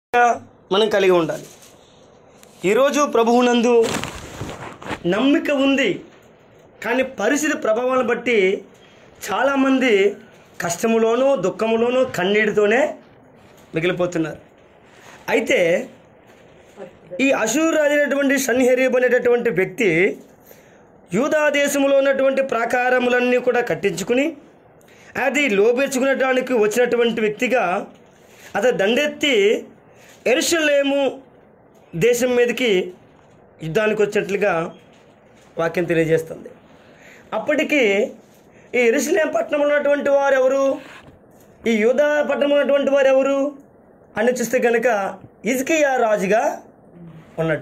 మనం కలిగి ఉండాలి ఈరోజు ప్రభువునందు నమ్మిక ఉంది కానీ పరిస్థితి ప్రభావాలను బట్టి చాలామంది కష్టములోనూ దుఃఖములోనూ కన్నీటితోనే మిగిలిపోతున్నారు అయితే ఈ అశూర్ అయినటువంటి సన్హెరీబ్ అనేటటువంటి వ్యక్తి యూదా దేశంలో ఉన్నటువంటి ప్రాకారములన్నీ కూడా కట్టించుకుని అది లోపేర్చుకునడానికి వచ్చినటువంటి వ్యక్తిగా అతను దండెత్తి ఎరుషలేము దేశం మీదకి యుద్ధానికి వచ్చినట్లుగా వాక్యం తెలియజేస్తుంది అప్పటికి ఈ ఎరుసలేం పట్టణంలో ఉన్నటువంటి వారు ఎవరు ఈ యూదా పట్టణంలో ఉన్నటువంటి వారు ఎవరు అని చూస్తే కనుక ఇజ్కియా రాజుగా ఉన్నాడు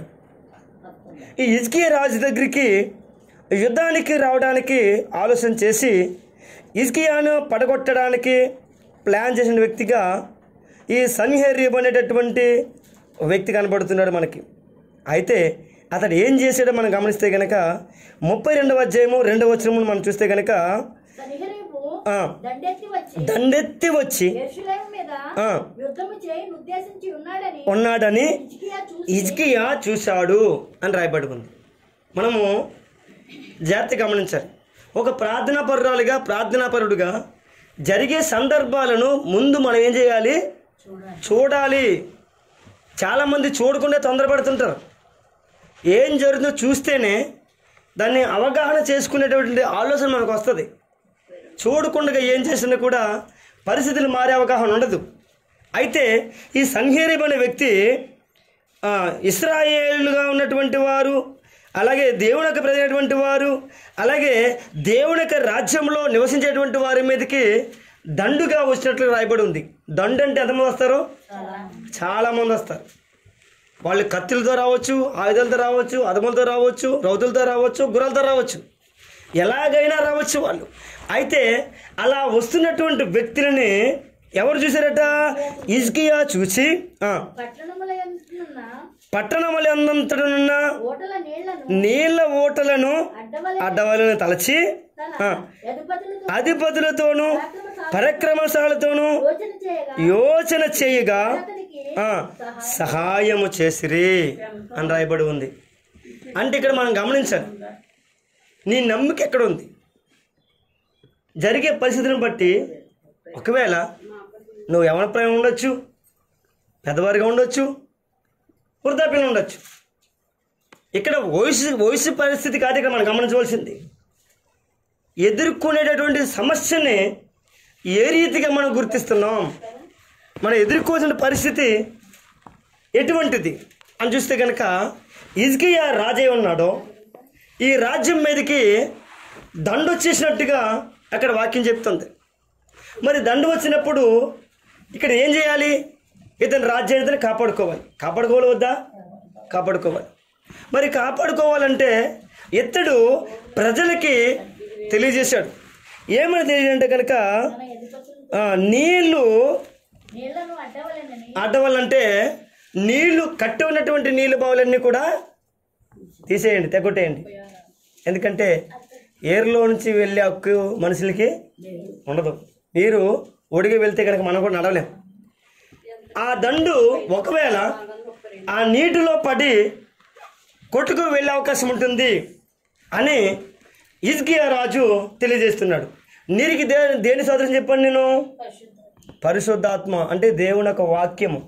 ఈ ఇజ్కియా రాజు దగ్గరికి యుద్ధానికి రావడానికి ఆలోచన చేసి ఇజ్కియాను పడగొట్టడానికి ప్లాన్ చేసిన వ్యక్తిగా ఈ సన్హెరీబ్ అనేటటువంటి వ్యక్తి కనబడుతున్నాడు మనకి అయితే అతడు ఏం చేశాడో మనం గమనిస్తే కనుక ముప్పై రెండవ అధ్యాయము రెండవ వచనము మనం చూస్తే కనుక సన్హెరీబు ఆ, దండెత్తి వచ్చి దండెత్తి వచ్చి యెరూషలేము మీద ఆ. యుద్ధము చేయని ఉద్దేశించి ఉన్నాడని ఉన్నాడని హిజ్కియా చూసి ఇజ్కియా చూశాడు అని రాయబడి ఉంది మనము జాగ్రత్త గమనించాలి ఒక ప్రార్థనా పరురాలుగా ప్రార్థనాపరుడుగా జరిగే సందర్భాలను ముందు మనం ఏం చేయాలి చూడాలి చాలామంది చూడకుండా తొందరపడుతుంటారు ఏం జరుగుతుందో చూస్తేనే దాన్ని అవగాహన చేసుకునేటువంటి ఆలోచన మనకు వస్తుంది చూడకుండా ఏం చేసినా కూడా పరిస్థితులు మారే అవగాహన ఉండదు అయితే ఈ సంహేరీబ్ అనే వ్యక్తి ఆ, ఇస్రాయేలుగా ఉన్నటువంటి వారు అలాగే దేవుని యొక్క ప్రజలైనటువంటి వారు అలాగే దేవుని యొక్క రాజ్యంలో నివసించేటువంటి వారి మీదకి దండుగా వచ్చినట్లు రాయబడి ఉంది దండు అంటే ఎంతమంది వస్తారు చాలామంది వస్తారు వాళ్ళు కత్తులతో రావచ్చు ఆయుధాలతో రావచ్చు అదములతో రావచ్చు రౌతులతో రావచ్చు గుర్రాలతో రావచ్చు ఎలాగైనా రావచ్చు వాళ్ళు అయితే అలా వస్తున్నటువంటి వ్యక్తులని ఎవరు చూశారట ఇజ్కియా చూసి ఆ, పట్టణముల యందున్న పట్టణములు అందంతటనున్న ఓటల నీళ్లను నీళ్ళ ఓటలను అడ్డవల అడ్డవలను తలచి తన ఆ, అధిపతులతో అధిపతులతోనూ పరక్రమశాలతోనూ యోచన చేయగా యోచన చేయగా అతనికి ఆ, సహాయము చేసిరి అని రాయబడి ఉంది అంటే ఇక్కడ మనం గమనించాలి నీ నమ్మిక ఎక్కడ ఉంది జరిగే పరిస్థితిని బట్టి ఒకవేళ నువ్వు యవన ప్రేమ ఉండొచ్చు పెద్దవారిగా ఉండొచ్చు వృద్ధాప్యం ఉండొచ్చు ఇక్కడ వయసు వయసు పరిస్థితి కాదు ఇక్కడ మనం గమనించవలసింది ఎదుర్కొనేటటువంటి సమస్యని ఏ రీతిగా మనం గుర్తిస్తున్నాం మనం ఎదుర్కోవాల్సిన పరిస్థితి ఎటువంటిది అని చూస్తే కనుక ఇజ్కియా రాజే ఉన్నాడో ఈ రాజ్యం మీదకి దండు వచ్చేసినట్టుగా అక్కడ వాక్యం చెప్తుంది మరి దండు వచ్చినప్పుడు ఇక్కడ ఏం చేయాలి ఇతని రాజ్యాన్ని కాపాడుకోవాలి కాపాడుకోవాలి వద్దా కాపాడుకోవాలి మరి కాపాడుకోవాలంటే ఇతడు ప్రజలకి తెలియజేశాడు ఏమని తెలియజేయంటే కనుక తన అధిపతులు ఆ, నీళ్లు నీళ్లను అడ్డవలెనని అడ్డవల్లంటే నీళ్లు కట్టి ఉన్నటువంటి నీళ్ళు బావులన్నీ కూడా తీసేయండి తెగొట్టేయండి ఎందుకంటే ఏరులో నుంచి వెళ్ళే హక్కు మనుషులకి ఉండదు నీరు ఒడిగి వెళ్తే కనుక మనం కూడా నడవలేం ఆ దండు ఒకవేళ ఆ నీటిలో పడి కొట్టుకు వెళ్ళే అవకాశం ఉంటుంది అని ఇజ్కియా రాజు తెలియజేస్తున్నాడు నీరికి దే దేని సోదరం చెప్పండి నేను పరిశుద్ధాత్మ అంటే దేవుని యొక్క వాక్యము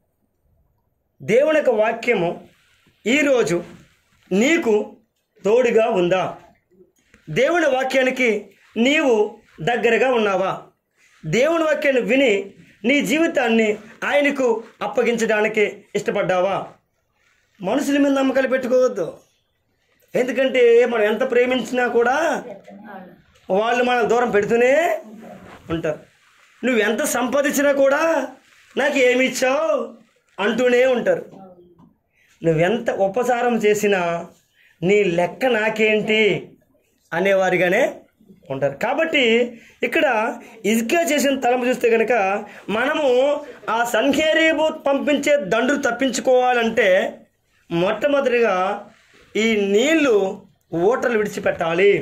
దేవుని యొక్క వాక్యము ఈరోజు నీకు తోడుగా ఉందా దేవుని వాక్యానికి నీవు దగ్గరగా ఉన్నావా దేవుని వాక్యాన్ని విని నీ జీవితాన్ని ఆయనకు అప్పగించడానికి ఇష్టపడ్డావా మనుషుల మీద నమ్మకాలు పెట్టుకోవద్దు ఎందుకంటే మనం ఎంత ప్రేమించినా కూడా వాళ్ళు మన దూరం పెడుతూనే ఉంటారు నువ్వు ఎంత సంపాదించినా కూడా నాకు ఏమి ఇచ్చావు అంటూనే ఉంటారు నువ్వెంత ఉపచారం చేసినా నీ లెక్క నాకేంటి అనేవారిగానే ఉంటారు కాబట్టి ఇక్కడ ఇజ్కియా చేసిన తలంపు చూస్తే కనుక మనము ఆ సంఖ్యారీబు పంపించే దండు తప్పించుకోవాలంటే మొట్టమొదటిగా ఈ నీళ్లు ఓటలు విడిచిపెట్టాలి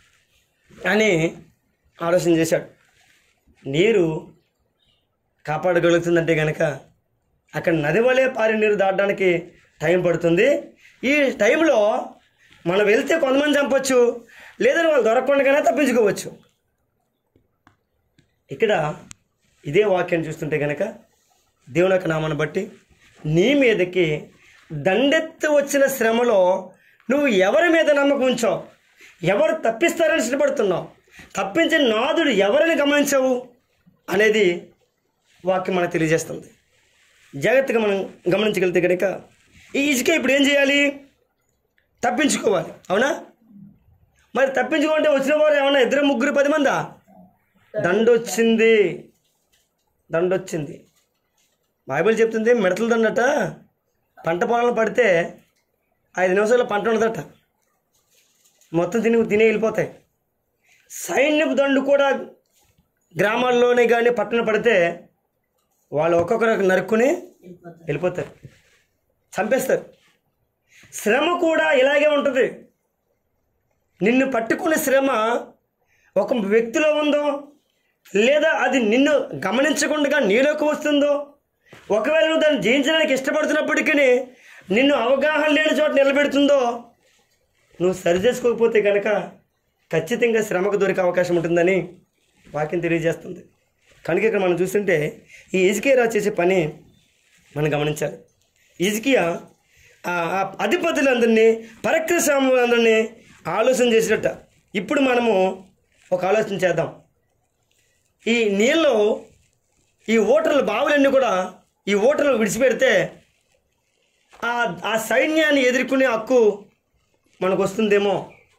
అని ఆలోచన చేశాడు నీరు కాపాడగలుగుతుందంటే కనుక అక్కడ నది వలె పారి నీరు దాటడానికి టైం పడుతుంది ఈ టైంలో మనం వెళ్తే కొంతమంది చంపొచ్చు లేదని వాళ్ళు దొరకకుండానే తప్పించుకోవచ్చు ఇక్కడ ఇదే వాక్యాన్ని చూస్తుంటే కనుక దేవుని యొక్క నామాన్ని బట్టి నీ మీదకి దండెత్తు వచ్చిన శ్రమలో నువ్వు ఎవరి మీద నమ్మకం ఉంచావు ఎవరు తప్పిస్తారని ఇష్టపడుతున్నావు తప్పించిన నాదుడు ఎవరిని గమనించావు అనేది వాక్యం మనకు తెలియజేస్తుంది జాగ్రత్తగా మనం గమనించగలిగితే కనుక ఈ ఇసుక ఇప్పుడు ఏం చేయాలి తప్పించుకోవాలి అవునా మరి తప్పించుకుంటే వచ్చిన వారు ఏమన్నా ఇద్దరు ముగ్గురు పది మందా దండొచ్చింది దండొచ్చింది బైబిల్ చెప్తుంది మిడతల దండట పంట పొలంలో పడితే ఐదు నిమిషాల్లో పంట ఉండదట మొత్తం తిని తినే వెళ్ళిపోతాయి సైన్యపు దండు కూడా గ్రామాల్లోనే కానీ పట్టణ పడితే వాళ్ళు ఒక్కొక్కరు నరుక్కుని వెళ్ళిపోతారు చంపేస్తారు శ్రమ కూడా ఇలాగే ఉంటుంది నిన్ను పట్టుకునే శ్రమ ఒక వ్యక్తిలో ఉందో లేదా అది నిన్ను గమనించకుండా నీలోకి వస్తుందో ఒకవేళ నువ్వు దాన్ని జయించడానికి ఇష్టపడుతున్నప్పటికీ నిన్ను అవగాహన లేని చోట నిలబెడుతుందో నువ్వు సరి చేసుకోకపోతే కనుక ఖచ్చితంగా శ్రమకు దొరికే అవకాశం ఉంటుందని వాక్యం తెలియజేస్తుంది కనుక ఇక్కడ మనం చూస్తుంటే ఈ ఇజ్కియా చేసే పని మనం గమనించాలి ఇజ్కియా ఆ ఆ అధిపతులందరినీ పరక్రశాములందరినీ ఆలోచన చేసినట్ట ఇప్పుడు మనము ఒక ఆలోచన చేద్దాం ఈ నీళ్ళు ఈ ఓటర్లు బావులన్నీ కూడా ఈ ఓటర్లు విడిచిపెడితే ఆ ఆ సైన్యాన్ని ఎదుర్కొనే హక్కు మనకు వస్తుందేమో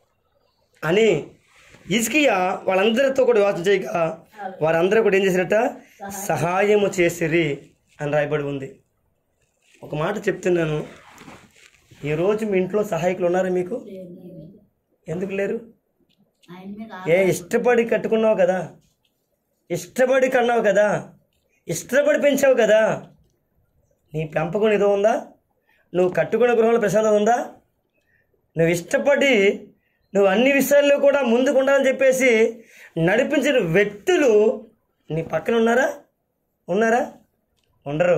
అని ఇస్కియా వాళ్ళందరితో కూడా యోచన చేయక వారందరూ కూడా ఏం చేసినట్ట సహాయము చేసిరి అని రాయబడి ఉంది ఒక మాట చెప్తున్నాను ఈరోజు మీ ఇంట్లో సహాయకులు ఉన్నారా మీకు ఎందుకు లేరు ఆయన మీద ఏ ఇష్టపడి కట్టుకున్నావు కదా ఇష్టపడి కన్నావు కదా ఇష్టపడి పెంచావు కదా నీ పెంపకం ఏదో ఉందా నువ్వు కట్టుకున్న గృహంలో ప్రశాంతత ఉందా నువ్వు ఇష్టపడి నువ్వు అన్ని విషయాల్లో కూడా ముందుకు ఉండాలని చెప్పేసి నడిపించిన వ్యక్తులు నీ పక్కన ఉన్నారా ఉన్నారా ఉండరు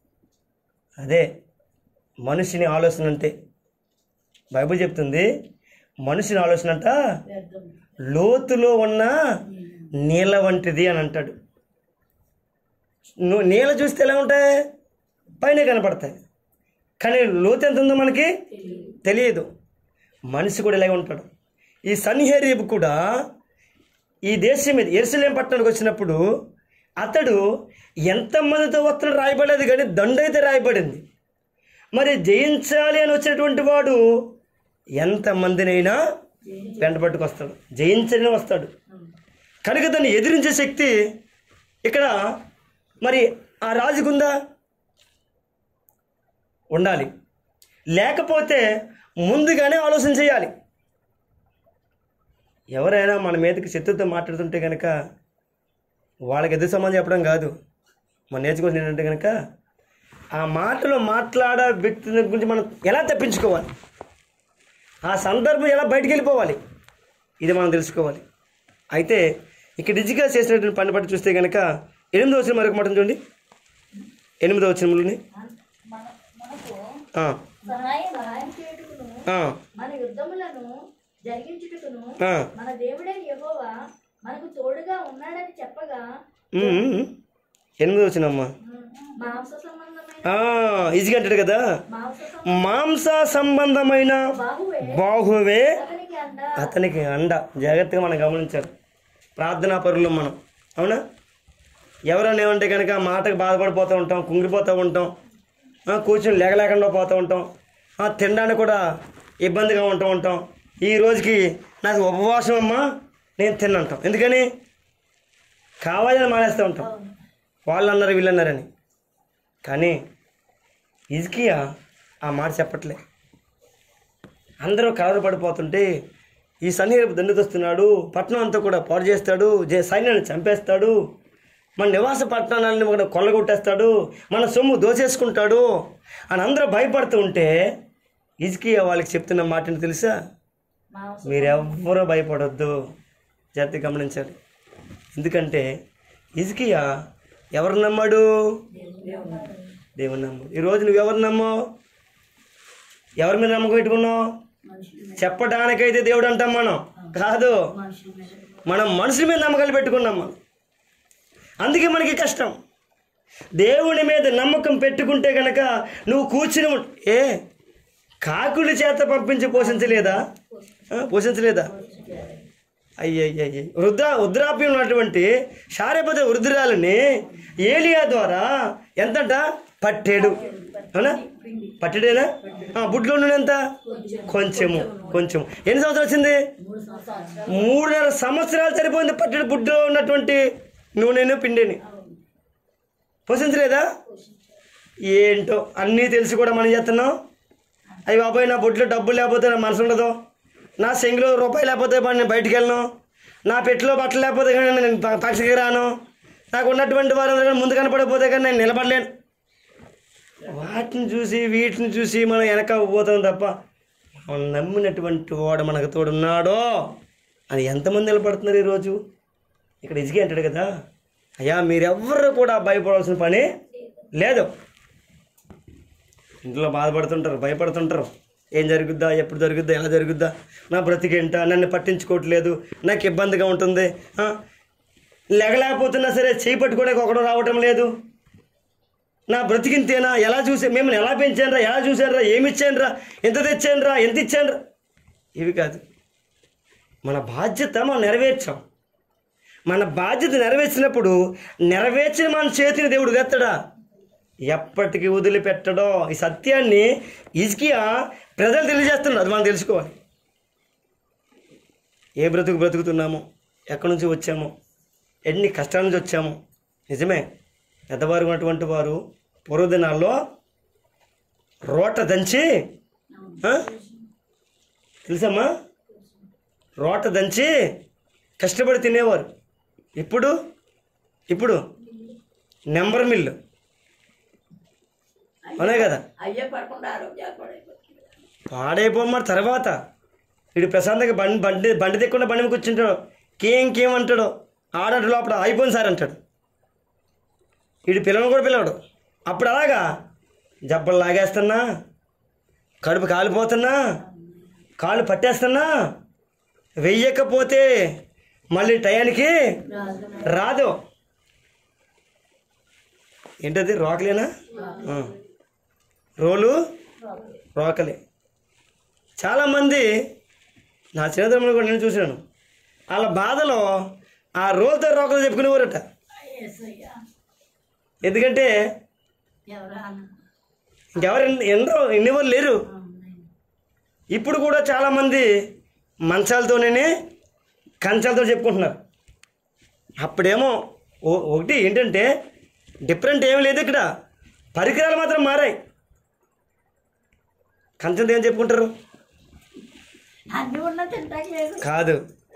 అదే మనిషిని ఆలోచన అంటే బైబిల్ చెప్తుంది మనిషిని ఆలోచన అంట లోతులో ఉన్న నీళ్ళ వంటిది అని అంటాడు నువ్వు నీళ్ళ చూస్తే ఎలా ఉంటాయి పైన కనపడతాయి కానీ లోతు ఎంత ఉందో మనకి తెలియదు మనిషి కూడా ఇలాగే ఉంటాడు ఈ సన్హేరీబ్ కూడా ఈ దేశం మీద ఎరుసలేం పట్టణానికి వచ్చినప్పుడు అతడు ఎంతమందితో వస్తున్నాడు రాయబడలేదు కానీ దండ అయితే రాయబడింది మరి జయించాలి అని వచ్చినటువంటి వాడు ఎంతమందినైనా వెంటబట్టుకొస్తాడు జయించని వస్తాడు కనుక దాన్ని ఎదిరించే శక్తి ఇక్కడ మరి ఆ రాజుకుందా ఉండాలి లేకపోతే ముందుగానే ఆలోచన చేయాలి ఎవరైనా మన మీదకి శత్రుతో మాట్లాడుతుంటే కనుక వాళ్ళకి ఎదురు సమాధానం చెప్పడం కాదు మనం నేర్చుకోవాల్సింది ఏంటంటే కనుక ఆ మాటలు మాట్లాడే వ్యక్తి గురించి మనం ఎలా తప్పించుకోవాలి ఆ సందర్భం ఎలా బయటికి వెళ్ళిపోవాలి ఇది మనం తెలుసుకోవాలి అయితే ఇక్కడ డిజిగా చేసినటువంటి పని బట్టి చూస్తే కనుక ఎనిమిదో వచ్చిన మరొక మాట చూడండి ఎనిమిదో వచ్చిన ముళ్ళని మన మనకు ఆ, సహాయం సహాయం చేయుటకును ఆ, మన యుద్ధములను జరిగించుటకును ఆ. మన దేవుడైన యెహోవా మనకు తోడుగా ఉన్నాడని చెప్పగా ఉమ్, ఉమ్. ఎనిమిదో వచ్చినమ్మా మాంస సంబంధమైన ఈజీగా అంటాడు కదా మాంస సం- మాంస సంబంధమైన బాహువే బాహువే అతనికి అండ అతనికి అండ జాగ్రత్తగా మనం గమనించాలి ప్రార్థనా పరులు మనం అవునా ఎవరైనా ఏమంటే కనుక మాటకు బాధపడిపోతూ ఉంటాం కుంగిపోతూ ఉంటాం ఆ, కూర్చొని లేకలేకుండా పోతూ ఉంటాం ఆ, తినడానికి కూడా ఇబ్బందిగా ఉంటూ ఉంటాం ఈ రోజుకి నాకు ఉపవాసం అమ్మా నేను తిన్నంటాం ఎందుకని కావాలని మానేస్తూ ఉంటాం వాళ్ళు అన్నారు వీళ్ళు అన్నారని కానీ ఇజ్కియా ఆ మాట చెప్పట్లే అందరూ కలవర పడిపోతుంటే ఈ సన్నిహిత దండుకొస్తున్నాడు పట్టణం అంతా కూడా పాడు చేస్తాడు జే సైన్యాన్ని చంపేస్తాడు మన నివాస పట్టణాలని కూడా కొల్లగొట్టేస్తాడు మన సొమ్ము దోచేసుకుంటాడు అని అందరూ భయపడుతూ ఉంటే ఇజ్కియా వాళ్ళకి చెప్తున్న మాటని తెలుసా మాంస మీరెవ్వరూ భయపడొద్దు జాగ్రత్త గమనించాలి ఎందుకంటే ఇజ్కియా ఎవరు నమ్మాడు దేవుని నమ్ము ఈరోజు నువ్వు ఎవరు నమ్మావు ఎవరి మీద నమ్మకం పెట్టుకున్నావు చెప్పడానికైతే దేవుడు అంటాం మనం కాదు మనం మనుషుల మీద నమ్మకాలు పెట్టుకున్నాం మనం అందుకే మనకి కష్టం దేవుని మీద నమ్మకం పెట్టుకుంటే గనక నువ్వు కూర్చుని ఉం- ఏ కాకుల చేత పంపించి పోషించలేదా ఆ, పోషించలేదా అయ్యయ్యయ్య వృద్ధ వృద్ధాప్యం ఉన్నటువంటి శారీపద వృద్ధురాలని ఏలియా ద్వారా ఎంతంట పట్టేడు అవునా పట్టెడేనా ఆ, బుడ్లో నూనె ఎంత కొంచెము కొంచెం ఎన్ని సంవత్సరాలు వచ్చింది మూడున్నర సంవత్సరాలు సరిపోయింది పట్టెడు బుడ్లో ఉన్నటువంటి నూనెను పిండిని పోషించలేదా ఏంటో అన్నీ తెలిసి కూడా మనం చేస్తున్నాం అయ్యి బాబాయ్ నా బొట్లో డబ్బులు లేకపోతే నా మనసు ఉండదు నా సెంగిలో రూపాయి లేకపోతే మరి నేను బయటికి వెళ్ళను నా పెట్టిలో బట్టలు లేకపోతే కానీ నేను ప- పక్షికి రాను నాకు ఉన్నటువంటి వారందరూ కానీ ముందు కనపడకపోతే కానీ నేను నిలబడలేను వాటిని చూసి వీటిని చూసి మనం వెనక పోతాం తప్ప మనం నమ్మినటువంటి వాడు మనకు తోడున్నాడో అని ఎంతమంది నిలబడుతున్నారు ఈరోజు ఇక్కడ ఇజికి అంటాడు కదా అయ్యా మీరెవ్వరు కూడా భయపడాల్సిన పని లేదు ఇంట్లో బాధపడుతుంటారు భయపడుతుంటారు ఏం జరుగుద్దా ఎప్పుడు జరుగుద్దా ఎలా జరుగుద్దా నా బ్రతికేంట నన్ను పట్టించుకోవట్లేదు నాకు ఇబ్బందిగా ఉంటుంది ఆ? లెగలేకపోతున్నా సరే చేయి పట్టుకోవడానికి ఒకడు రావటం లేదు నా బ్రతికింతేనా ఎలా చూసి మిమ్మల్ని ఎలా పెంచానురా ఎలా చూశానురా ఏమి ఇచ్చానురా ఎంత తెచ్చానురా ఎంత ఇచ్చానురా ఇవి కాదు మన బాధ్యత మనం నెరవేర్చాం మన బాధ్యత నెరవేర్చినప్పుడు నెరవేర్చిన మన చేతిని దేవుడు గెత్తడా ఎప్పటికీ వదిలిపెట్టడో ఈ సత్యాన్ని ఇజ్కియా ప్రజలు తెలియజేస్తున్నాడు అది మనం తెలుసుకోవాలి ఏ బ్రతుకు బ్రతుకుతున్నామో ఎక్కడి నుంచి వచ్చామో ఎన్ని కష్టాల నుంచి వచ్చామో నిజమే పెద్దవారు ఉన్నటువంటి వారు పూర్వదినాల్లో రోట దంచి ఆ? తెలుసమ్మా రోట దంచి కష్టపడి తినేవారు ఇప్పుడు ఇప్పుడు నెంబర్ మిల్లు అవునే కదా అయ్యే పడకుండా ఆరోగ్యాలు పడైపోతుంది పాడైపోమ్మ తర్వాత వీడు ప్రశాంతంగా బండి బండి బండి తెక్కకుండా బండి మీద కూర్చుంటాడు కేం కేం అంటాడు ఆడంటాడు లోపల అయిపోయింది సార్ అంటాడు వీడు పిల్లలు కూడా పిల్లవాడు అప్పుడు అలాగా జబ్బలు లాగేస్తున్నా కడుపు కాలిపోతున్నా కాళ్ళు పట్టేస్తున్నా వెయ్యకపోతే మళ్ళీ టయానికి రాదు ఏంటది రోకలేనా ఆ. రోలు రోకలే చాలామంది నా చిన్నతనంలో కూడా నేను చూశాను వాళ్ళ బాధలో ఆ రోల్తో రోకలు చెప్పుకునేవారట ఏసయ్యా ఎందుకంటే ఎవరా ఇంకెవరు ఎన్- ఎందరో ఎన్నివారు లేరు ఇప్పుడు కూడా చాలామంది మంచాలతోనే కంచాలతో చెప్పుకుంటున్నారు అప్పుడేమో ఓ- ఒకటి ఏంటంటే డిఫరెంట్ ఏమీ లేదు ఇక్కడ పరికరాలు మాత్రం మారాయి కంచంతో ఏం చెప్పుకుంటారు అన్ని ఉన్నా తింటాక లేదు కాదు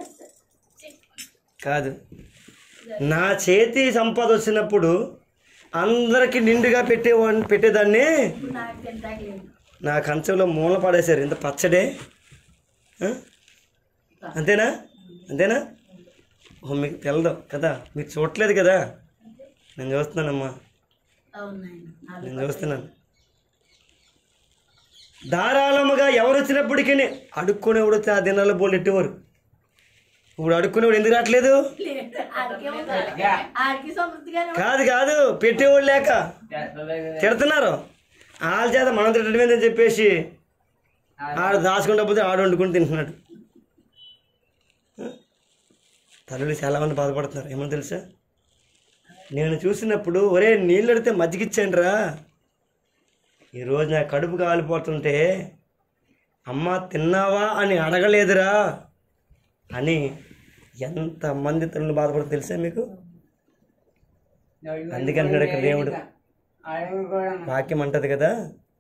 కాదు నా చేతి సంపద వచ్చినప్పుడు అందరికి నిండుగా పెట్టేవాడిని పెట్టేదాన్ని నాకు తింటాక లేదు నా కంచంలో మూల పడేశారు ఇంత పచ్చడే ఆ? అంతేనా అంతేనా ఓ మీకు తెలదు కదా మీరు చూడట్లేదు కదా నేను చూస్తున్నానమ్మా అవునాయన నేను చూస్తున్నాను ధారాళముగా ఎవరు వచ్చినప్పటికీ అడుక్కునేవాడు వచ్చి ఆ దినాల్లో బోళ్ళు ఎట్టేవారు ఇప్పుడు అడుక్కునేవాడు ఎందుకు రావట్లేదు ఆడికి సమృద్ధిగానే కాదు కాదు పెట్టేవాడు లేక తిడుతున్నారు వాళ్ళ చేత మనం తిట్టడమేదని చెప్పేసి ఆడు దాచుకుంటే పోతే ఆడు వండుకుని తింటున్నాడు తల్లులు చాలామంది బాధపడుతున్నారు ఏమో తెలుసా నేను చూసినప్పుడు ఒరే నీళ్ళు అడితే మజ్జిగిచ్చాను రా ఈరోజు నా కడుపు కాలిపోతుంటే అమ్మ తిన్నావా అని అడగలేదురా అని ఎంతమంది తల్లులు బాధపడుతుంది తెలుసా మీకు అందుకంటున్నాడు ఇక్కడ దేవుడు వాక్యం అంటది కదా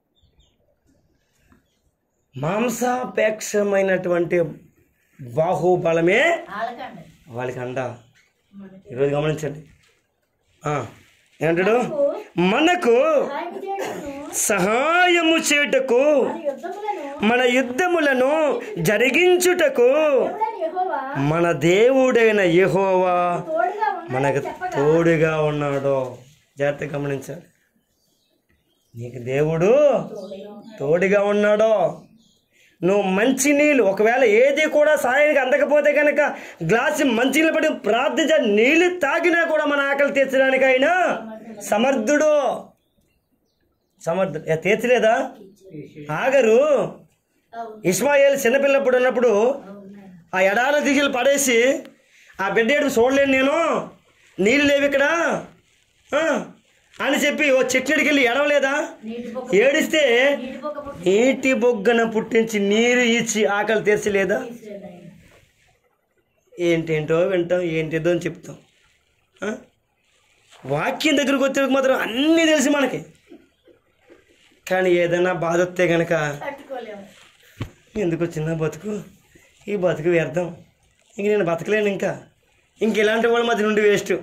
మాంసాపేక్షమైనటువంటి బాహుబలమే వాళ్ళకండి వాళ్ళకి అండ ఈరోజు గమనించండి ఆ, ఏమంటాడు మనకు సహాయం చేయటను సహాయము చేయుటకు మన యుద్ధములను మన యుద్ధములను జరిగించుటకు దేవుడైన యెహోవా మన దేవుడైన యెహోవా తోడుగా ఉన్నాడని మనకు చెప్పగా తోడుగా ఉన్నాడో జాగ్రత్త గమనించాలి నీకు దేవుడు తోడుగా ఉన్నాడో నువ్వు మంచి నీళ్ళు ఒకవేళ ఏది కూడా సాయానికి అందకపోతే కనుక గ్లాసు మంచి నీళ్ళు పడి ప్రార్థించ నీళ్ళు తాగినా కూడా మన ఆకలి తీర్చడానికి అయినా సమర్థుడు సమర్థుడు ఏ, తీర్చలేదా ఆగరు అవును ఇస్మాయిల్ చిన్నపిల్లప్పుడు ఉన్నప్పుడు అవునాయన ఆ ఎడాల దిశలు పడేసి ఆ బిడ్డ ఏడుపు చూడలేను నేను నీళ్ళు లేవు ఇక్కడ ఆ, అని చెప్పి ఓ చెట్లడికి వెళ్ళి ఎడవలేదా నీటి బొక్క ఏడిస్తే నీటి బొక్క పుట్టి నీటి బొగ్గన పుట్టించి నీరు ఇచ్చి ఆకలి తీర్చలేదా తీసేది ఆయన ఏంటేంటో వింటాం ఏంటిదో అని చెప్తాం ఆ? వాక్యం దగ్గరకు వచ్చేందుకు మాత్రం అన్నీ తెలిసి మనకి కానీ ఏదైనా బాధ వస్తే కనుక తట్టుకోలేము ఎందుకు వచ్చిందా బతుకు ఈ బతుకు వ్యర్థం ఇంక నేను బతకలేను ఇంకా ఇంక ఇలాంటి వాళ్ళ మధ్య నుండి వేస్ట్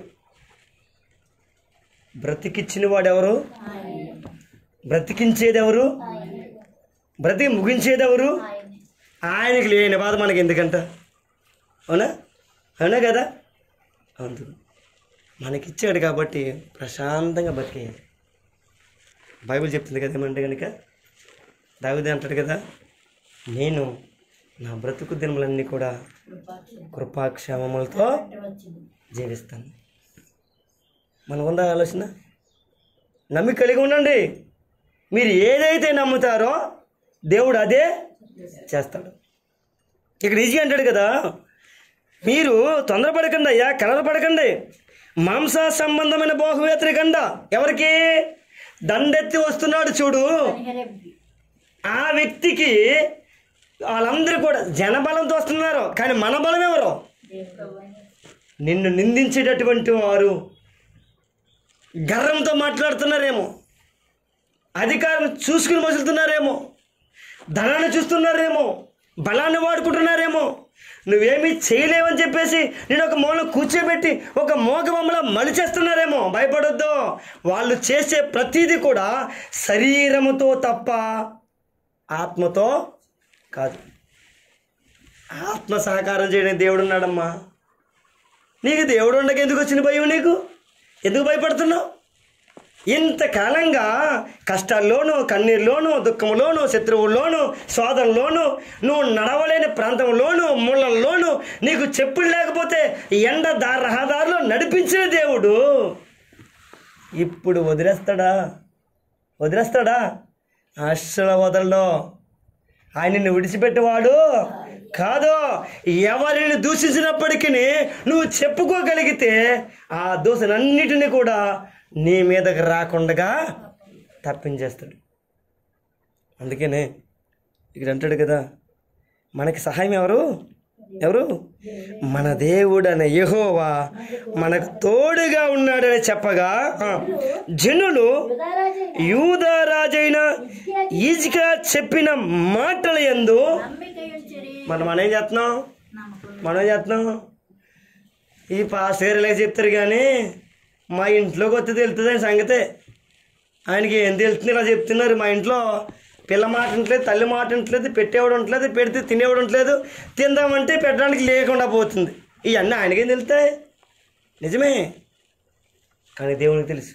బ్రతికిచ్చిన వాడెవరు బ్రతికించేది ఎవరు బ్రతికి ముగించేది ఎవరు ఆయనకి లేని బాధ మనకి ఎందుకంట అవునా అవునా కదా అందుకు మనకిచ్చాడు కాబట్టి ప్రశాంతంగా బతికేయాలి బైబిల్ చెప్తుంది కదా ఏమంటే కనుక దావిది అంటాడు కదా నేను నా బ్రతుకు దినములన్నీ కూడా కృపాక్షేమం కృపాక్షేమములతో అంటే వచ్చింది జీవిస్తాను మనకు ఉందా ఆలోచన నమ్మి కలిగి ఉండండి మీరు ఏదైతే నమ్ముతారో దేవుడు అదే చేస్తాడు ఇక్కడ ఈజీ అంటాడు కదా మీరు తొందరపడకండి అయ్యా కలరపడకండి మాంస సంబంధమైన బోహ వ్యతిరేకండ ఎవరికి దండెత్తి వస్తున్నాడు చూడు కనికరెప్పి ఆ వ్యక్తికి వాళ్ళందరూ కూడా జనబలంతో వస్తున్నారు కానీ మన బలం ఎవరు దేవుడు నిన్ను నిందించేటటువంటి వారు గర్వంతో మాట్లాడుతున్నారేమో అధికారం చూసుకుని మసులుతున్నారేమో ధనాన్ని చూస్తున్నారేమో బలాన్ని వాడుకుంటున్నారేమో నువ్వేమీ చేయలేవని చెప్పేసి నేను ఒక మూల కూర్చోబెట్టి ఒక మోగ బొమ్మలా మలిచేస్తున్నారేమో భయపడొద్దు వాళ్ళు చేసే ప్రతిదీ కూడా శరీరముతో తప్ప ఆత్మతో కాదు ఆత్మ సహకారం చేయడానికి దేవుడు ఉన్నాడమ్మా నీకు దేవుడు ఉండక ఎందుకు వచ్చిన భయం నీకు ఎందుకు భయపడుతున్నావు ఇంతకాలంగా కష్టాల్లోనూ కన్నీరులోనూ దుఃఖంలోనూ శత్రువుల్లోనూ శోధనలోనూ నువ్వు నడవలేని ప్రాంతంలోనూ ముళ్ళల్లోనూ నీకు చెప్పులు లేకపోతే ఎండ దా రహదారిలో నడిపించిన దేవుడు ఇప్పుడు వదిలేస్తాడా వదిలేస్తాడా అస్సలు వదలడు ఆయన నిన్ను విడిచిపెట్టేవాడు కాదు ఎవరిని దూషించినప్పటికీ నువ్వు చెప్పుకోగలిగితే ఆ దూషణన్నిటిని కూడా నీ మీదకి రాకుండా తప్పించేస్తాడు అందుకనే ఇక్కడ అంటాడు కదా మనకి సహాయం ఎవరు ఎవరు మన దేవుడనే యెహోవా మనకు తోడుగా ఉన్నాడని చెప్పగా ఆ, జనులు యుధారాజైన యూదరాజైన ఈజిగా చెప్పిన మాటల యందు నమ్మిక ఉంచిరి మనం మనం ఏం చేస్తున్నాం నమ్మకం మనం ఏం చేస్తున్నాం ఈ పాస్టర్ ఇలా చెప్తారు కానీ మా ఇంట్లోకి వస్తే తెలుస్తుంది ఆయన సంగతే ఆయనకి ఏం తెలుస్తుంది ఇలా చెప్తున్నారు మా ఇంట్లో పిల్ల మాట ఉండట్లేదు తల్లి మాట ఉండట్లేదు పెట్టేవాడు ఉండట్లేదు పెడితే తినేవాడు ఉండట్లేదు తిందామంటే పెట్టడానికి లేకుండా పోతుంది ఇవన్నీ ఆయనకేం తెలుస్తాయి నిజమే కానీ దేవునికి తెలుసు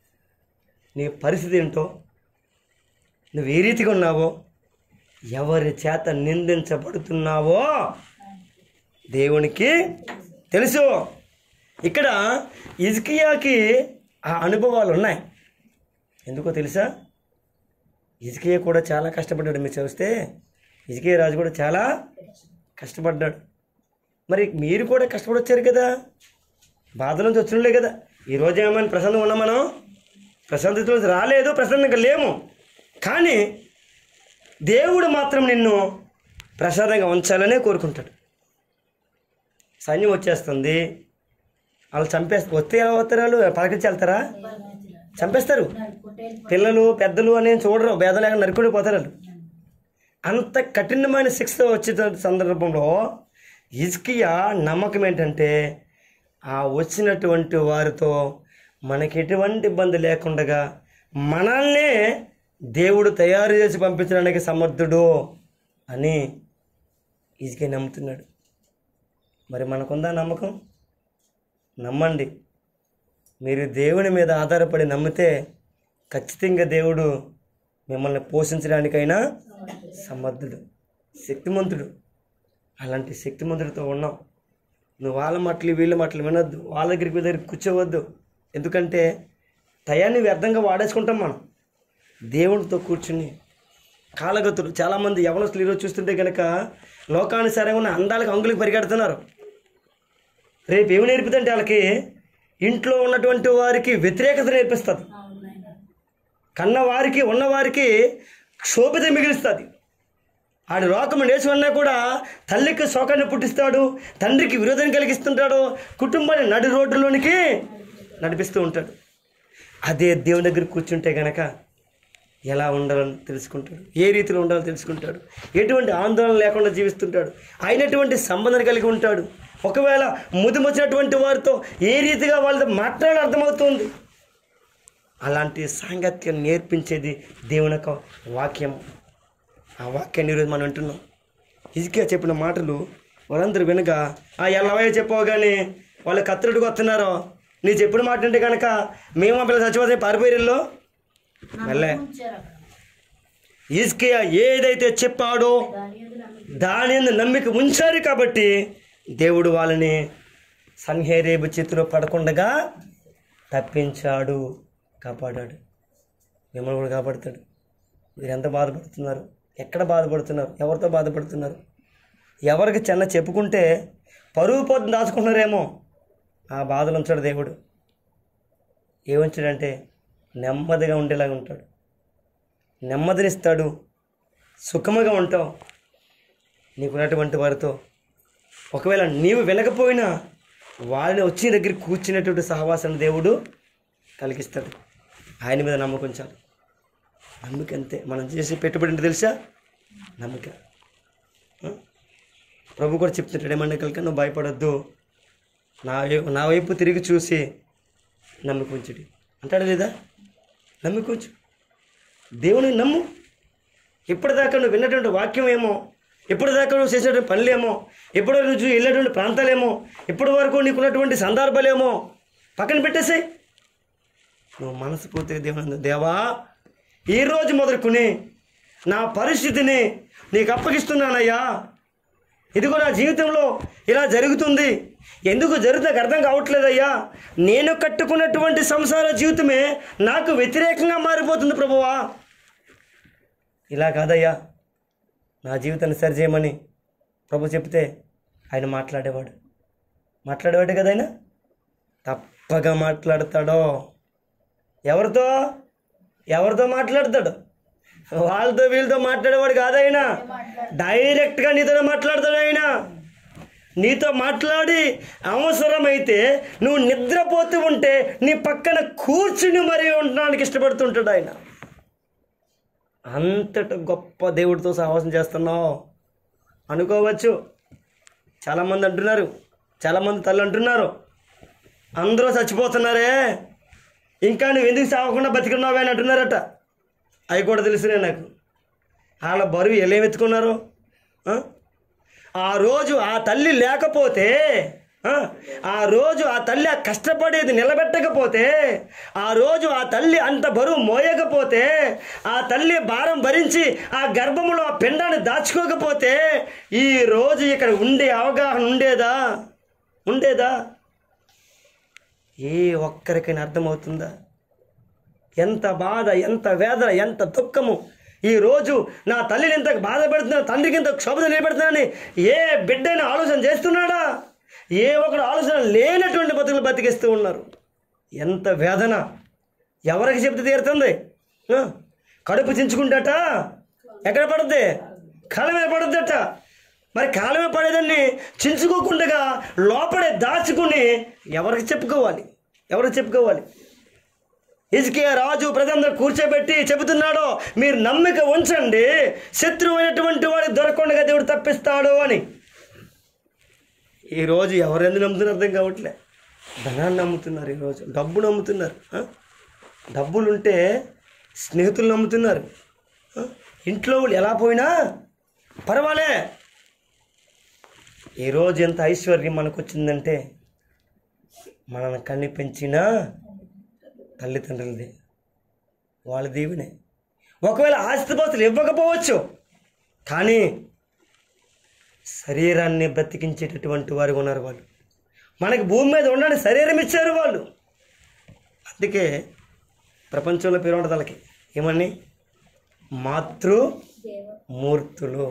నీ పరిస్థితి ఏంటో నువ్వు ఏ రీతిగా ఉన్నావో ఎవరి చేత నిందించబడుతున్నావో దేవునికి తెలుసు ఇక్కడ ఇజ్కియాకి ఆ అనుభవాలు ఉన్నాయి ఎందుకో తెలుసా ఇజ్కియా కూడా చాలా కష్టపడ్డాడు మీరు చూస్తే ఇజ్కియా రాజు కూడా చాలా కష్టపడ్డాడు మరి మీరు కూడా కష్టపడి వచ్చారు కదా బాధల నుంచి వచ్చినలే కదా ఈరోజు ఏమైనా ప్రశాంతంగా ఉన్నాం మనం ప్రశాంతతలో రాలేదు ప్రశాంతంగా లేము కానీ దేవుడు మాత్రం నిన్ను ప్రశాంతంగా ఉంచాలనే కోరుకుంటాడు సైన్యం వచ్చేస్తుంది వాళ్ళు చంపేస్తారు వస్తే ఎలా వస్తారు వాళ్ళు పలకరించి వెళ్తారా చంపేస్తారు నడుపుకుంటే పిల్లలు పెద్దలు అనేది చూడరు భేదం లేక నరుకుని పోతారు వాళ్ళు అంత కఠినమైన శిక్ష వచ్చే సందర్భంలో ఇజ్కియా నమ్మకం ఏంటంటే ఆ వచ్చినటువంటి వారితో మనకి ఎటువంటి ఇబ్బంది లేకుండా మనల్నే దేవుడు తయారు చేసి పంపించడానికి సమర్థుడు అని ఇజ్కియా నమ్ముతున్నాడు మరి మనకుందా నమ్మకం నమ్మండి మీరు దేవుని మీద ఆధారపడి నమ్మితే ఖచ్చితంగా దేవుడు మిమ్మల్ని పోషించడానికైనా సమర్థుడు శక్తిమంతుడు అలాంటి శక్తిమంతుడితో ఉన్నాం నువ్వు వాళ్ళ మాటలు వీళ్ళ మాటలు వినొద్దు వాళ్ళ దగ్గరికి వీళ్ళ దగ్గరికి కూర్చోవద్దు ఎందుకంటే టయాన్ని వ్యర్థంగా వాడేసుకుంటాం మనం దేవునితో కూర్చుని కాలగతులు చాలామంది యవనస్తులు ఈరోజు చూస్తుంటే కనుక లోకానుసారంగా ఉన్న అందాలకు అంగులకు పరిగెడుతున్నారు రేపు ఏమి నేర్పుతుంటే వాళ్ళకి ఇంట్లో ఉన్నటువంటి వారికి వ్యతిరేకత నేర్పిస్తుంది కన్న వారికి ఉన్నవారికి క్షోభిత మిగిలిస్తుంది ఆడి రోకము నేర్చుకున్నా కూడా తల్లికి శోకాన్ని పుట్టిస్తాడు తండ్రికి విరోధం కలిగిస్తుంటాడు కుటుంబాన్ని నడి రోడ్డులోనికి నడిపిస్తూ ఉంటాడు అదే దేవుని దగ్గర కూర్చుంటే గనక ఎలా ఉండాలని తెలుసుకుంటాడు ఏ రీతిలో ఉండాలో తెలుసుకుంటాడు ఎటువంటి ఆందోళన లేకుండా జీవిస్తుంటాడు అయినటువంటి సంబంధం కలిగి ఉంటాడు ఒకవేళ ముదిమొచ్చినటువంటి వారితో ఏ రీతిగా వాళ్ళతో మాట్లాడే అర్థమవుతుంది అలాంటి సాంగత్యం నేర్పించేది దేవుని యొక్క వాక్యం ఆ వాక్యాన్ని ఈరోజు మనం వింటున్నాం ఇదిగా చెప్పిన మాటలు వాళ్ళందరూ వినగా ఆ ఎల్లవయ్య చెప్పావు కానీ వాళ్ళు కత్తరుడికి వస్తున్నారో నీ చెప్పిన మాట అంటే కనుక మేము ఆ పిల్లలు చచ్చిపోతే పారిపోయిల్లో వెళ్ళే ఉంచారు అక్కడ ఇస్కియా ఏదైతే చెప్పాడో దాని యందు నమ్మిక దాని యందు నమ్మిక ఉంచారు కాబట్టి దేవుడు వాళ్ళని సన్హేరేబు చేతిలో పడకుండగా తప్పించాడు కాపాడాడు మిమ్మల్ని కూడా కాపాడుతాడు మీరు ఎంత బాధపడుతున్నారు ఎక్కడ బాధపడుతున్నారు ఎవరితో బాధపడుతున్నారు ఎవరికి చిన్న చెప్పుకుంటే పరువు పొద్దు దాచుకుంటున్నారేమో ఆ బాధలు ఉంచాడు దేవుడు ఏముంచాడంటే నెమ్మదిగా ఉండేలాగా ఉంటాడు నెమ్మదినిస్తాడు సుఖముగా ఉంటావు నీకున్నటువంటి వారితో ఒకవేళ నీవు వినకపోయినా వాళ్ళని వచ్చి నీ దగ్గర కూర్చున్నటువంటి సహవాసాన్ని దేవుడు కలిగిస్తాడు ఆయన మీద నమ్మకం చాలు నమ్మక అంతే మనం చేసే పెట్టుబడి ఏంటో తెలుసా నమ్మక ఆ? ప్రభు కూడా చెప్తుంటాడు ఏమన్నా కలిక నువ్వు భయపడొద్దు నా వై- నా వైపు తిరిగి చూసి నమ్మకం ఉంచుడి అంటాడు లేదా నమ్మకం ఉంచు దేవుని నమ్ము ఇప్పటిదాకా నువ్వు విన్నటువంటి వాక్యం ఏమో ఇప్పటిదాకా నువ్వు చేసినటువంటి పనులేమో ఇప్పటి వరకు నువ్వు వెళ్ళేటువంటి ప్రాంతాలేమో ఇప్పటి వరకు నీకున్నటువంటి సందర్భాలేమో పక్కన పెట్టేసాయి నువ్వు మనస్ఫూర్తిగా దేవుని దేవా ఈ రోజు మొదలుకొని నా పరిస్థితిని నీకు అప్పగిస్తున్నానయ్యా ఇదిగో నా జీవితంలో ఇలా జరుగుతుంది ఎందుకు జరుగుతుంది నాకు అర్థం కావట్లేదయ్యా నేను కట్టుకున్నటువంటి సంసార జీవితమే నాకు వ్యతిరేకంగా మారిపోతుంది ప్రభువా ఇలా కాదయ్యా నా జీవితాన్ని సరి చేయమని ప్రభు చెప్తే ఆయన మాట్లాడేవాడు మాట్లాడేవాడు కదా ఆయన తప్పగా మాట్లాడతాడో ఎవరితో ఎవరితో మాట్లాడతాడు వాళ్ళతో వీళ్ళతో మాట్లాడేవాడు కాదైనా డైరెక్ట్గా నీతో మాట్లాడతాడు ఆయన నీతో మాట్లాడి అవసరమైతే నువ్వు నిద్రపోతూ ఉంటే నీ పక్కన కూర్చుని మరీ ఉండడానికి ఇష్టపడుతుంటాడు ఆయన అంతట గొప్ప దేవుడితో సహవాసం చేస్తున్నావు అనుకోవచ్చు చాలామంది అంటున్నారు చాలామంది తల్లి అంటున్నారు అందరూ చచ్చిపోతున్నారే ఇంకా నువ్వు ఎందుకు సాగకుండా బతికున్నావే అని అంటున్నారట అవి కూడా తెలుసునే నాకు వాళ్ళ బరువు ఎలా ఎత్తుకున్నారు ఆ? ఆ రోజు ఆ తల్లి లేకపోతే ఆ, ఆ రోజు ఆ తల్లి ఆ కష్టపడేది నిలబెట్టకపోతే ఆ రోజు ఆ తల్లి అంత బరువు మోయకపోతే ఆ తల్లి భారం భరించి ఆ గర్భంలో ఆ పిండాన్ని దాచుకోకపోతే ఈ రోజు ఇక్కడ ఉండే అవగాహన ఉండేదా ఉండేదా ఏ ఒక్కరికైనా అర్థమవుతుందా ఎంత బాధ ఎంత వేదన ఎంత దుఃఖము ఈరోజు నా తల్లిని ఎంత బాధ పెడుతున్నా తండ్రికి ఎంత క్షోభత నిలబెడుతున్నానని ఏ బిడ్డైనా ఆలోచన చేస్తున్నాడా ఏ ఒకడు ఆలోచన లేనటువంటి బతుకులు బతికిస్తూ ఉన్నారు ఎంత వేదన ఎవరికి చెప్తే తీరుతుంది ఆ? కడుపు చించుకుంటాట ఎక్కడ పడుద్ది కాలం మీద పడుద్దట మరి కాలమే పడేదాన్ని చించుకోకుండా లోపడే దాచుకుని ఎవరికి చెప్పుకోవాలి ఎవరికి చెప్పుకోవాలి ఇసుకే రాజు ప్రజలందరూ కూర్చోబెట్టి చెబుతున్నాడు మీరు నమ్మిక ఉంచండి శత్రువు అయినటువంటి వాడి దొరకకుండా దేవుడు తప్పిస్తాడు అని ఈరోజు ఎవరెందుకు నమ్ముతున్నారు అర్థం కావట్లే ధనాన్ని నమ్ముతున్నారు ఈరోజు డబ్బు నమ్ముతున్నారు ఆ? డబ్బులుంటే స్నేహితులు నమ్ముతున్నారు ఆ? ఇంట్లో వాళ్ళు ఎలా పోయినా పర్వాలే ఈరోజు ఎంత ఐశ్వర్యం మనకు వచ్చిందంటే మనల్ని కన్ని పెంచిన తల్లిదండ్రులది వాళ్ళ దీవెనే ఒకవేళ ఆస్తిపాస్తులు ఇవ్వకపోవచ్చు కానీ శరీరాన్ని బ్రతికించేటటువంటి వారు ఉన్నారు వాళ్ళు మనకి భూమి మీద ఉండడానికి శరీరం ఇచ్చారు వాళ్ళు అందుకే ప్రపంచంలో పేరు ఉంటుంది వాళ్ళకి ఏమని మాతృ మూర్తులు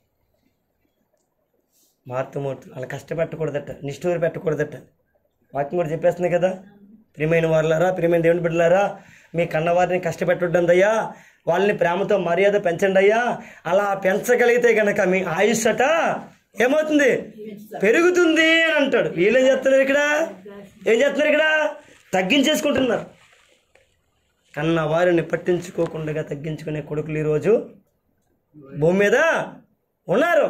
మాతృమూర్తులు అలా కష్టపెట్టకూడదట నిష్ఠూరి పెట్టకూడదట వాక్యం కూడా చెప్పేస్తుంది కదా ప్రియమైన వారులారా ప్రియమైన దేవుని బిడ్డలారా మీ కన్నవారిని కష్టపెట్టొద్దయ్యా వాళ్ళని ప్రేమతో మర్యాద పెంచండి అయ్యా అలా పెంచగలిగితే కనుక మీ ఆయుష్ అట ఏమవుతుంది పెరుగుతుంది అని అంటాడు వీళ్ళేం చేస్తున్నారు ఇక్కడ ఏం చేస్తున్నారు ఇక్కడ తగ్గించేసుకుంటున్నారు కన్న వారిని పట్టించుకోకుండా తగ్గించుకునే కొడుకులు ఈరోజు భూమి మీద ఉన్నారు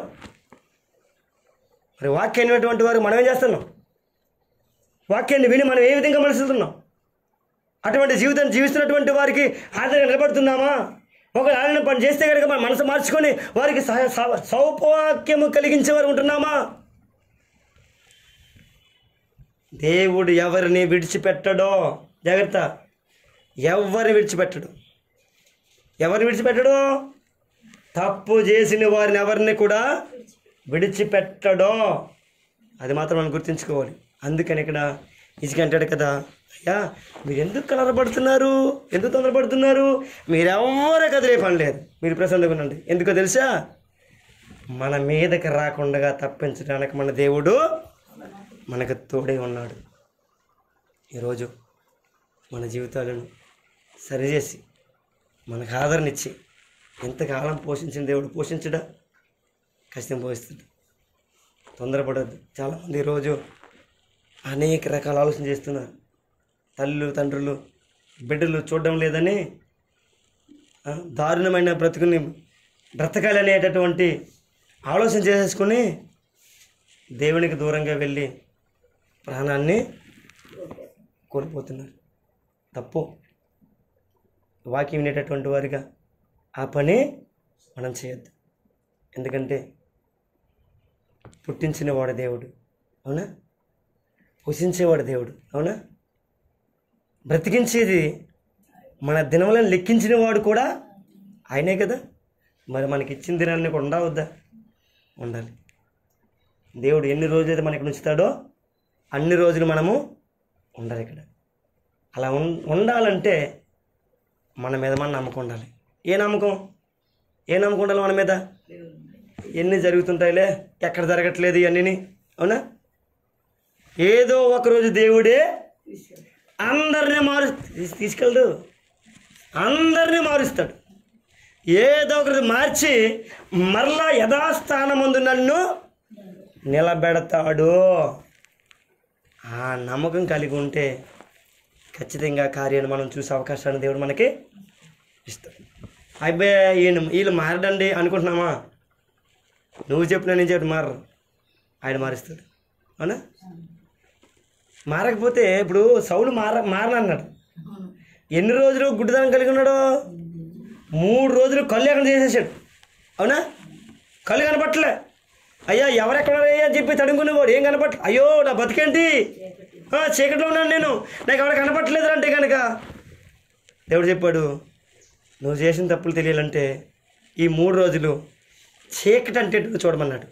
మరి వాక్యాన్ని విన్నటువంటి వారు మనం ఏం చేస్తున్నాం వాక్యాన్ని విని మనం ఏ విధంగా మనుషులుతున్నాం అటువంటి జీవితాన్ని జీవిస్తున్నటువంటి వారికి ఆదరణ నిలబడుతున్నామా ఒక ఆదరణ పని చేస్తే కనుక మన మనసు మార్చుకొని వారికి సహ సౌ- సౌపవాక్యము కలిగించే వారు ఉంటున్నామా దేవుడు ఎవరిని విడిచిపెట్టడో జాగ్రత్త ఎవరిని విడిచిపెట్టడు ఎవరిని విడిచిపెట్టడు తప్పు చేసిన వారిని ఎవరిని కూడా విడిచిపెట్టడో అది మాత్రం మనం గుర్తుంచుకోవాలి అందుకని ఇక్కడ ఇసుక అంటాడు కదా అయ్యా మీరు ఎందుకు కలరపడుతున్నారు ఎందుకు తొందరపడుతున్నారు మీరెవ్వరూ కదిలే పని లేదు మీరు ప్రశాంతంగా ఉండండి ఎందుకో తెలుసా మన మీదకి రాకుండా తప్పించడానికి మన దేవుడు మనకు తోడే ఉన్నాడు ఈరోజు మన జీవితాలను సరిచేసి మనకు ఆదరణ ఇచ్చి ఎంతకాలం పోషించిన దేవుడు పోషించడా ఖచ్చితంగా పోషిస్తాడు తొందరపడద్దు చాలామంది ఈరోజు అనేక రకాల ఆలోచన చేస్తున్నారు తల్లులు తండ్రులు బిడ్డలు చూడడం లేదని ఆ, దారుణమైన బ్రతుకుని బ్రతకాలి అనేటటువంటి ఆలోచన చేసేసుకుని దేవునికి దూరంగా వెళ్ళి ప్రాణాన్ని కోల్పోతున్నారు తప్పు వాక్యం వినేటటువంటి వారిగా ఆ పని మనం చేయొద్దు ఎందుకంటే పుట్టించినవాడు దేవుడు అవునా పోషించేవాడు దేవుడు అవునా బ్రతికించేది మన దినములను లెక్కించిన వాడు కూడా ఆయనే కదా మరి మనకి ఇచ్చిన దినాన్ని కూడా ఉండవద్దా ఉండాలి దేవుడు ఎన్ని రోజులు అయితే మనకి ఉంచుతాడో అన్ని రోజులు మనము ఉండాలి ఇక్కడ అలా ఉం ఉండాలంటే మన మీద మన నమ్మకం ఉండాలి ఏ నమ్మకం ఏ నమ్మకం ఉండాలి మన మీద ఎన్ని జరుగుతుంటాయిలే ఎక్కడ జరగట్లేదు ఇవన్నీ అవునా ఏదో ఒకరోజు దేవుడే అందరినీ మారు తీస్- తీసుకెళ్ళడు అందరినీ మారుస్తాడు ఏదో ఒకటి మార్చి మరలా యథాస్థానమందు నన్ను నిలబెడతాడు ఆ నమ్మకం కలిగి ఉంటే ఖచ్చితంగా కార్యాన్ని మనం చూసే అవకాశాన్ని దేవుడు మనకి ఇస్తాడు అబ్బాయి ఈయన వీళ్ళు మారడండి అనుకుంటున్నామా నువ్వు చెప్పిన నేను చెప్పి మారరు ఆయన మారుస్తాడు అవునా మారకపోతే ఇప్పుడు సౌలు మార మారనన్నాడు ఎన్ని రోజులు గుడ్డిదనం కలిగి ఉన్నాడు మూడు రోజులు కళ్ళు ఎక్కడ చేసేసాడు అవునా కళ్ళు కనపట్లే అయ్యా ఎవరెక్కడయ్యా అని చెప్పి తడుముకునేవాడు ఏం కనపట్ల అయ్యో నా బతికేంటి ఆ, చీకట్లో ఉన్నాను నేను నాకు ఎవరు కనపట్లేదు అంటే కనుక దేవుడు చెప్పాడు నువ్వు చేసిన తప్పులు తెలియాలంటే ఈ మూడు రోజులు చీకటి అంటే ఏంటో చూడమన్నాడు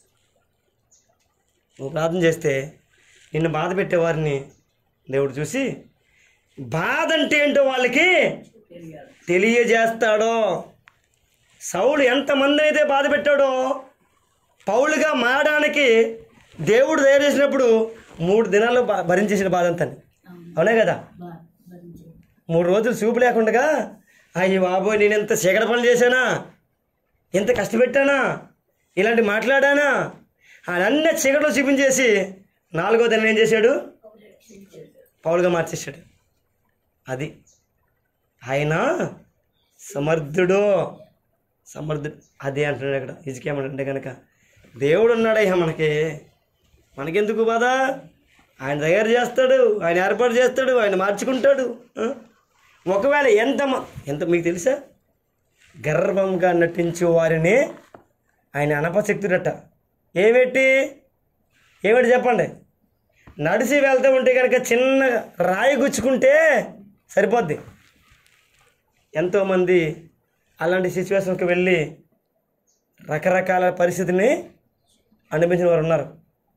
నువ్వు ప్రార్థన చేస్తే నిన్ను బాధ పెట్టేవారిని దేవుడు చూసి బాధ అంటే ఏంటో వాళ్ళకి తెలియజేస్తాడో సౌలు ఎంతమంది అయితే బాధ పెట్టాడో పౌలుగా మారడానికి దేవుడు తయారు చేసినప్పుడు మూడు దినాల్లో భ- భరించేసిన బాధ అంతా అవునే కదా మూడు రోజులు చూపు లేకుండా అయ్యి బాబోయ్ నేను ఎంత చీకటి పనులు చేశానా ఎంత కష్టపెట్టానా ఇలాంటి మాట్లాడానా అన్నీ చీకట్లో చూపించేసి నాలుగో దినం ఏం చేశాడు పౌలుగా మార్చేశాడు అది ఆయన సమర్థుడు సమర్థుడు అదే అంటున్నాడు ఇక్కడ ఇజకేమంటే కనుక దేవుడు ఉన్నాడయ్యా మనకి మనకెందుకు బాధ ఆయన తయారు చేస్తాడు ఆయన ఏర్పాటు చేస్తాడు ఆయన మార్చుకుంటాడు ఆ? ఒకవేళ ఎంత మ- ఎంత మీకు తెలుసా గర్వంగా నటించే వారిని ఆయన అనపశక్తుడట ఏమిటి ఏమిటి చెప్పండి నడిచి వెళ్తూ ఉంటే కనుక చిన్న రాయి గుచ్చుకుంటే సరిపోద్ది ఎంతోమంది అలాంటి సిచ్యువేషన్కి వెళ్ళి రకరకాల పరిస్థితిని అనిపించిన వారు ఉన్నారు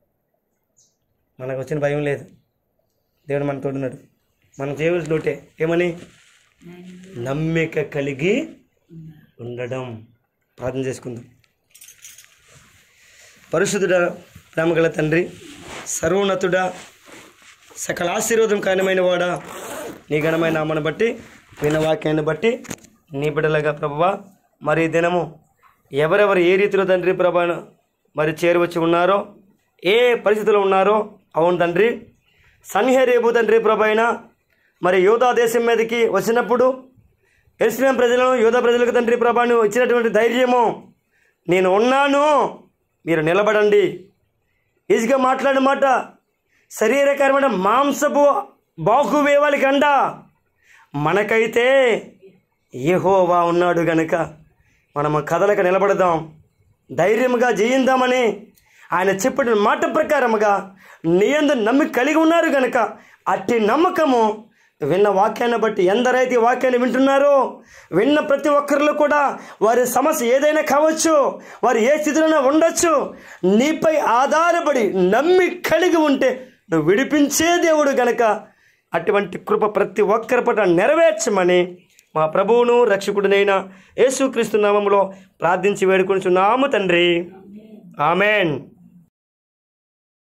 మనకు వచ్చిన భయం లేదు దేవుడు మన తోడున్నాడు మనం చేయవలసిన ఒకటే ఏమని నమ్మిక కలిగి ఉండడం ప్రార్థన చేసుకుందాం పరిశుద్ధుడ ప్రేమగల తండ్రి సర్వోన్నతుడా సకల ఆశీర్వాదం కారణమైన వాడా నీ ఘనమైన నామను బట్టి విన్న వాక్యాన్ని బట్టి నీ బిడ్డలుగా ప్రభువా మరి ఈ దినము ఎవరెవరు ఏ రీతిలో తండ్రి ప్రభాను మరి చేరువచ్చి ఉన్నారో ఏ పరిస్థితిలో ఉన్నారో అవును తండ్రి సన్హేరేబు తండ్రి ప్రభైన మరి యోధా దేశం మీదకి వచ్చినప్పుడు ఎరుసలేం ప్రజలను యోధా ప్రజలకు తండ్రి ప్రభాను ఇచ్చినటువంటి ధైర్యము నేను ఉన్నాను మీరు నిలబడండి ఈజీగా మాట్లాడిన మాట శరీరకరమైన మాంసపు బాహువేవాలి కండ మనకైతే యెహోవా ఉన్నాడు గనుక మనము కథలకు నిలబడదాం ధైర్యంగా జయిందామని ఆయన చెప్పిన మాట ప్రకారముగా నీయందు నమ్మి కలిగి ఉన్నారు గనుక అట్టి నమ్మకము విన్న వాక్యాన్ని బట్టి ఎందరైతే ఈ వాక్యాన్ని వింటున్నారో విన్న ప్రతి ఒక్కరిలో కూడా వారి సమస్య ఏదైనా కావచ్చు వారు ఏ స్థితిలోనే ఉండొచ్చు నీపై ఆధారపడి నమ్మి కలిగి ఉంటే నువ్వు విడిపించే దేవుడు గనక అటువంటి కృప ప్రతి ఒక్కరి పట్ల నెరవేర్చమని మా ప్రభువును రక్షకుడినైన యేసుక్రీస్తు నామములో ప్రార్థించి వేడుకొనిచున్నాము తండ్రి ఆమెన్